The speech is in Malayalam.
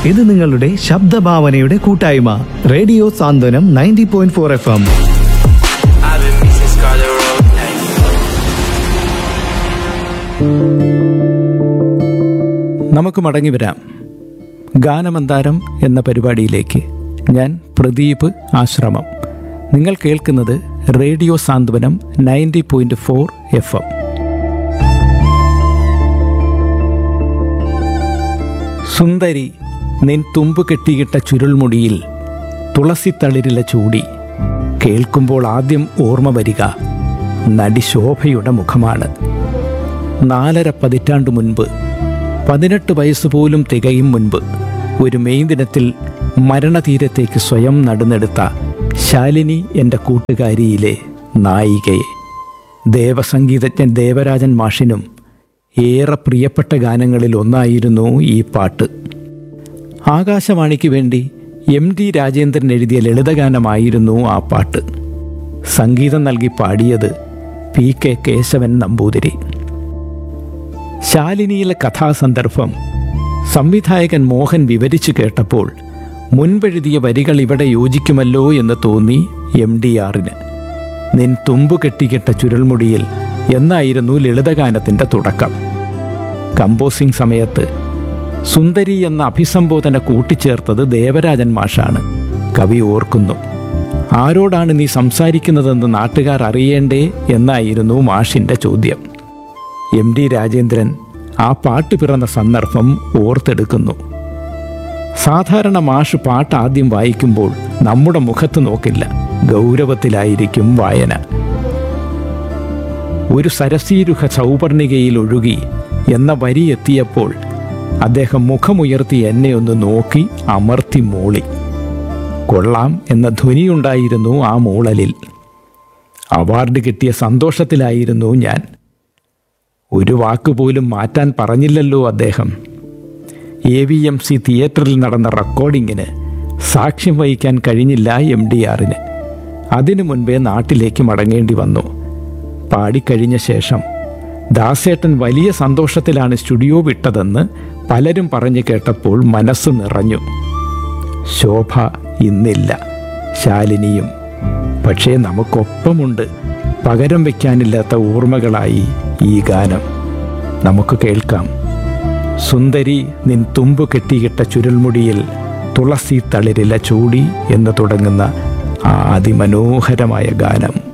ഇത് നിങ്ങളുടെ ശബ്ദഭാവനയുടെ കൂട്ടായ്മ radio Santhwanam ninety point four F M I've been missing Scarlet Road. Hey. നമുക്ക് മടങ്ങി വരാം ഗാനമന്താരം എന്ന പരിപാടിയിലേക്ക് ഞാൻ പ്രദീപ് ആശ്രമം നിങ്ങൾ കേൾക്കുന്നത് radio Santhwanam ninety point four F M സുന്ദരി നിൻ തുമ്പ് കെട്ടിയിട്ട ചുരുൾമുടിയിൽ തുളസിത്തളിരില ചൂടി കേൾക്കുമ്പോൾ ആദ്യം ഓർമ്മ വരിക നടി ശോഭയുടെ മുഖമാണ് നാലര പതിറ്റാണ്ടു മുൻപ് പതിനെട്ട് വയസ്സ് പോലും തികയും മുൻപ് ഒരു മെയ് ദിനത്തിൽ മരണതീരത്തേക്ക് സ്വയം നടന്നെടുത്ത ശാലിനി എൻ്റെ കൂട്ടുകാരിയിലെ നായികയെ ദേവസംഗീതജ്ഞൻ ദേവരാജൻ മാഷിനും ഏറെ പ്രിയപ്പെട്ട ഗാനങ്ങളിൽ ഒന്നായിരുന്നു ഈ പാട്ട് ആകാശവാണിക്ക് വേണ്ടി എം ഡി രാജേന്ദ്രൻ എഴുതിയ ലളിതഗാനമായിരുന്നു ആ പാട്ട് സംഗീതം നൽകി പാടിയത് പി കെ കേശവൻ നമ്പൂതിരി ശാലിനിയിലെ കഥാസന്ദർഭം സംവിധായകൻ മോഹൻ വിവരിച്ചു കേട്ടപ്പോൾ മുൻപെഴുതിയ വരികൾ ഇവിടെ യോജിക്കുമല്ലോ എന്ന് തോന്നി എം ഡി ആറിന് നിൻ തുമ്പു കെട്ടിക്കിട്ട ചുരുൾമുടിയിൽ എന്നായിരുന്നു ലളിതഗാനത്തിൻ്റെ തുടക്കം കമ്പോസിംഗ് സമയത്ത് സുന്ദരി എന്ന അഭിസംബോധന കൂട്ടിച്ചേർത്തത് ദേവരാജൻ മാഷാണ് കവി ഓർക്കുന്നു ആരോടാണ് നീ സംസാരിക്കുന്നതെന്ന് നാട്ടുകാർ അറിയേണ്ടേ എന്നായിരുന്നു മാഷിൻ്റെ ചോദ്യം എം ഡി രാജേന്ദ്രൻ ആ പാട്ട് പിറന്ന സന്ദർഭം ഓർത്തെടുക്കുന്നു സാധാരണ മാഷ് പാട്ട് ആദ്യം വായിക്കുമ്പോൾ നമ്മുടെ മുഖത്ത് നോക്കില്ല ഗൗരവത്തിലായിരിക്കും വായന ഒരു സരസീരുഹ സൗപർണികയിൽ ഒഴുകി എന്ന വരി എത്തിയപ്പോൾ അദ്ദേഹം മുഖമുയർത്തി എന്നെ ഒന്ന് നോക്കി അമർത്തി മൂളി കൊള്ളാം എന്ന ധ്വനിയുണ്ടായിരുന്നു ആ മൂളലിൽ അവാർഡ് കിട്ടിയ സന്തോഷത്തിലായിരുന്നു ഞാൻ ഒരു വാക്കുപോലും മാറ്റാൻ പറഞ്ഞില്ലല്ലോ അദ്ദേഹം എ വി എം സി തിയേറ്ററിൽ നടന്ന റെക്കോർഡിങ്ങിന് സാക്ഷ്യം വഹിക്കാൻ കഴിഞ്ഞില്ല എം ഡി ആറിന് അതിനു മുൻപേ നാട്ടിലേക്ക് മടങ്ങേണ്ടി വന്നു പാടിക്കഴിഞ്ഞ ശേഷം ദാസേട്ടൻ വലിയ സന്തോഷത്തിലാണ് സ്റ്റുഡിയോ വിട്ടതെന്ന് പലരും പറഞ്ഞു കേട്ടപ്പോൾ മനസ്സ് നിറഞ്ഞു ശോഭ ഇന്നില്ല ശാലിനിയും പക്ഷേ നമുക്കൊപ്പമുണ്ട് പകരം വയ്ക്കാനില്ലാത്ത ഓർമ്മകളായി ഈ ഗാനം നമുക്ക് കേൾക്കാം സുന്ദരി നിൻ തുമ്പു കെട്ടിയിട്ട ചുരുൾമുടിയിൽ തുളസി തളിരില ചൂടി എന്ന് തുടങ്ങുന്ന ആ അതിമനോഹരമായ ഗാനം